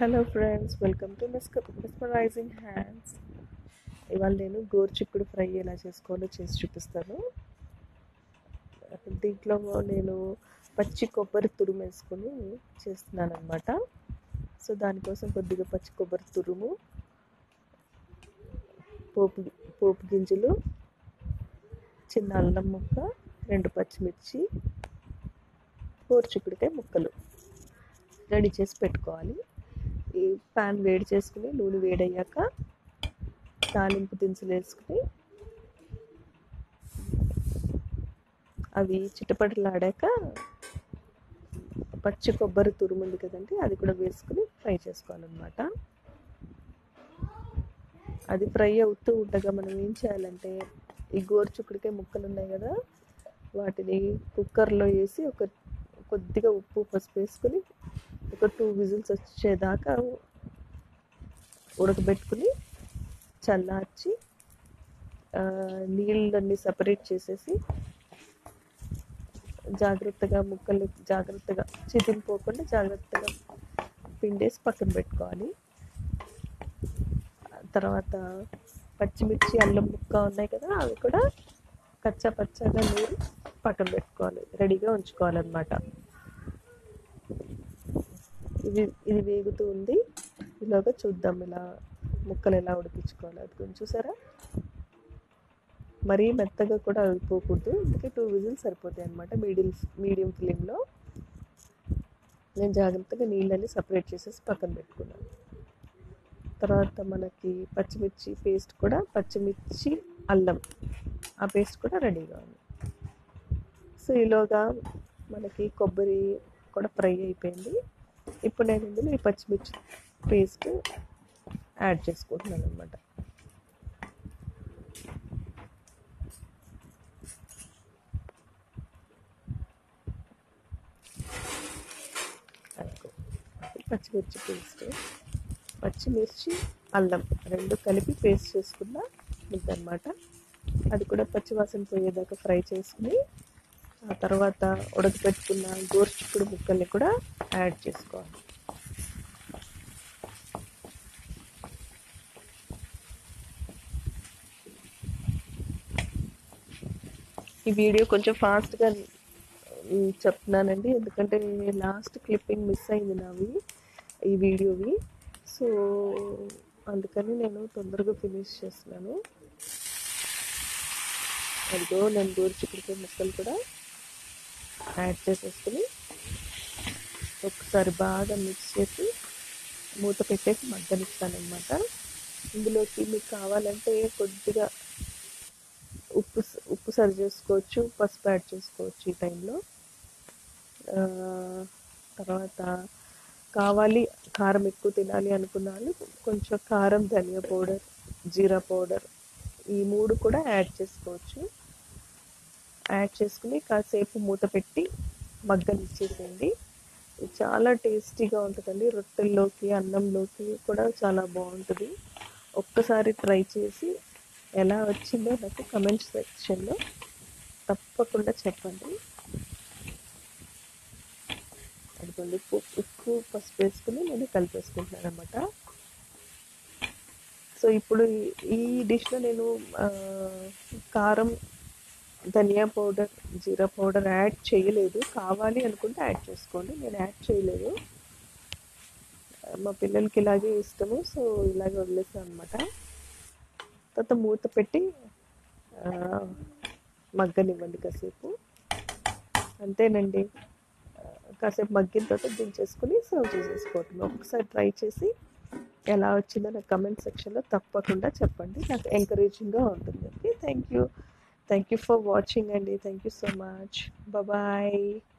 hello friends welcome to miss mesmerizing hands ఇవాళ నేను గోరుచిక్కుడు fry ఎలా చేసుకోవాలో చేసి చూపిస్తాను దీంట్లో నేను పచ్చి కొబ్బరి తురుము వేసుకొని చేస్తున్నాను అనమాట సో దానికోసం కొద్దిగా పచ్చి కొబ్బరి తురుము పోపు పోపు గింజలు చిన్న అల్లం ముక్క రెండు పచ్చిమిర్చి గోరుచిక్కుడికాయ ముక్కలు రెడీ చేసి పెట్టుకోవాలి ఈ ప్యాన్ వేడి చేసుకుని నూనె వేడయ్యాక తాలింపు దినుసులు వేసుకుని అవి చిటపటలాడాక పచ్చి కొబ్బరి తురుముంది కదండి అది కూడా వేసుకుని ఫ్రై చేసుకోవాలన్నమాట అది ఫ్రై అవుతూ ఉండగా మనం ఏం చేయాలంటే ఈ గోరుచుక్కుడికాయ ముక్కలు ఉన్నాయి కదా వాటిని కుక్కర్లో వేసి ఒక కొద్దిగా ఉప్పు పసుపు వేసుకుని ఒక టూ విజిల్స్ వచ్చేదాకా ఉడకబెట్టుకుని చల్లార్చి నీళ్ళన్నీ సపరేట్ చేసేసి జాగ్రత్తగా ముక్కలు జాగ్రత్తగా చితిలిపోకుండా జాగ్రత్తగా పిండేసి పక్కన పెట్టుకోవాలి తర్వాత పచ్చిమిర్చి అల్లం ముక్క ఉన్నాయి కదా అవి కూడా కచ్చా పచ్చగా నూరి పక్కన పెట్టుకోవాలి రెడీగా ఉంచుకోవాలన్నమాట ఇది ఇది వేగుతూ ఉంది ఇలాగా చూద్దాం ఇలా ముక్కలు ఎలా ఉడికించుకోవాలి అది కొంచెం చూసారా మరీ మెత్తగా కూడా అయిపోకూడదు అందుకే టూ విజిల్స్ సరిపోతాయి అనమాట మీడియం మీడియం ఫ్లేమ్లో నేను జాగ్రత్తగా నీళ్ళని సపరేట్ చేసేసి పక్కన పెట్టుకున్నాను తర్వాత మనకి పచ్చిమిర్చి పేస్ట్ కూడా పచ్చిమిర్చి అల్లం ఆ పేస్ట్ కూడా రెడీగా ఉంది సో ఈలోగా మనకి కొబ్బరి కూడా ఫ్రై అయిపోయింది ఇప్పుడు నేను ఇందులో ఈ పచ్చిమిర్చి పేస్ట్ యాడ్ చేసుకుంటున్నాను అనమాట పచ్చిమిర్చి పేస్ట్ పచ్చిమిర్చి అల్లం రెండు కలిపి పేస్ట్ చేసుకున్న ముద్దనమాట అది కూడా పచ్చివాసన పోయేదాకా ఫ్రై చేసుకుని ఆ తర్వాత ఉడకపెట్టుకున్న గోరుచిక్కుడు ముక్కల్ని కూడా యాడ్ చేసుకోవాలి ఈ వీడియో కొంచెం ఫాస్ట్గా చెప్తున్నానండి ఎందుకంటే లాస్ట్ క్లిప్పింగ్ మిస్ అయింది నావి ఈ వీడియోవి సో అందుకని నేను తొందరగా ఫినిష్ చేస్తున్నాను అదిగో నేను గోరుచిక్కుడికాయ ముక్కలు కూడా యాడ్ చేసేసుకుని ఒకసారి బాగా మిక్స్ చేసి మూత పెట్టేసి మగ్గనిస్తాను అనమాట ఇందులోకి మీకు కావాలంటే కొద్దిగా ఉప్పు ఉప్పు సరి చేసుకోవచ్చు పసుపు యాడ్ చేసుకోవచ్చు ఈ టైంలో తర్వాత కావాలి కారం ఎక్కువ తినాలి అనుకున్న వాళ్ళు కొంచెం కారం ధనియా పౌడర్ జీరా పౌడర్ ఈ మూడు కూడా యాడ్ చేసుకోవచ్చు యాడ్ చేసుకుని కాసేపు మూత పెట్టి మగ్గనిచ్చేసేయండి చాలా టేస్టీగా ఉంటుందండి రొట్టెల్లోకి అన్నంలోకి కూడా చాలా బాగుంటుంది ఒక్కసారి ట్రై చేసి ఎలా వచ్చిందో నాకు కమెంట్ సెక్షన్లో తప్పకుండా చెప్పండి అదిగోండి ఉప్పు ఉప్పు పసుపు వేసుకుని నేను కలిపేసుకుంటున్నాను అనమాట సో ఇప్పుడు ఈ డిష్లో నేను కారం ధనియా పౌడర్ జీరా పౌడర్ యాడ్ చేయలేదు కావాలి అనుకుంటే యాడ్ చేసుకోండి నేను యాడ్ చేయలేదు మా పిల్లలకి ఇలాగే ఇష్టము సో ఇలాగే వదిలేసాను అనమాట తర్వాత మూత పెట్టి మగ్గనివ్వండి కాసేపు అంతేనండి కాసేపు మగ్గిన తర్వాత దించేసుకుని సర్వ్ చేసేసుకోవటం ఒకసారి ట్రై చేసి ఎలా వచ్చిందో నాకు కమెంట్ సెక్షన్లో తప్పకుండా చెప్పండి నాకు ఎంకరేజింగ్గా ఉంటుంది okay thank you thank you for watching అండి thank you so much bye